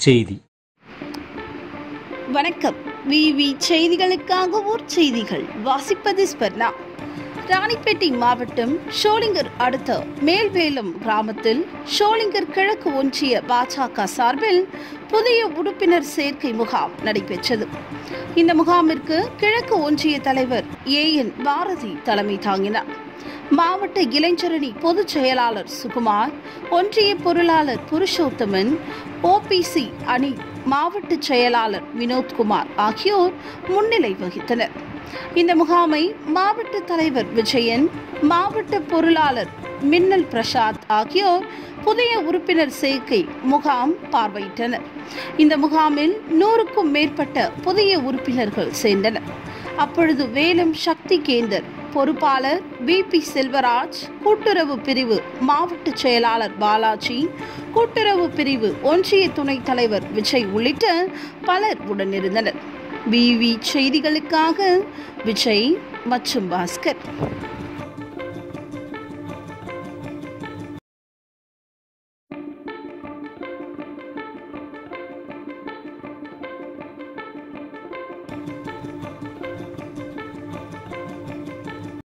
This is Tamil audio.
செய்தி வணக்கம் விவி செய்திகளுக்காக ஊர் செய்திகள் வாசிப்பது ஸ்பர்ணா ராணிப்பேட்டை மாவட்டம் ஷோலிங்கர் அடுத்த மேல்வேலம் கிராமத்தில் ஷோலிங்கர் கிழக்கு ஒன்றிய பாஜக சார்பில் புதிய உறுப்பினர் சேர்க்கை முகாம் நடைபெற்றது இந்த முகாமிற்கு கிழக்கு ஒன்றிய தலைவர் ஏ என் பாரதி தலைமை தாங்கினார் மாவட்ட இளைஞரணி பொதுச் செயலாளர் சுகுமார் ஒன்றிய பொருளாளர் புருஷோத்தமன் ஓபிசி அணி மாவட்ட செயலாளர் வினோத்குமார் ஆகியோர் முன்னிலை வகித்தனர் இந்த முகாமை மாவட்ட தலைவர் விஜயன் மாவட்ட பொருளாளர் மின்னல் பிரசாத் ஆகியோர் புதிய உறுப்பினர் சேர்க்கை முகாம் பார்வையிட்டனர் இந்த முகாமில் நூறுக்கும் மேற்பட்ட புதிய உறுப்பினர்கள் சேர்ந்தனர் அப்பொழுது வேலம் சக்தி கேந்தர் பொறுப்பாளர் பி பி செல்வராஜ் கூட்டுறவு பிரிவு மாவட்ட செயலாளர் பாலாஜி கூட்டுறவு பிரிவு ஒன்றிய துணைத் தலைவர் விஜய் உள்ளிட்ட பலர் உடனிருந்தனர் பிவி செய்திகளுக்காக விஜய் மற்றும் பாஸ்கர்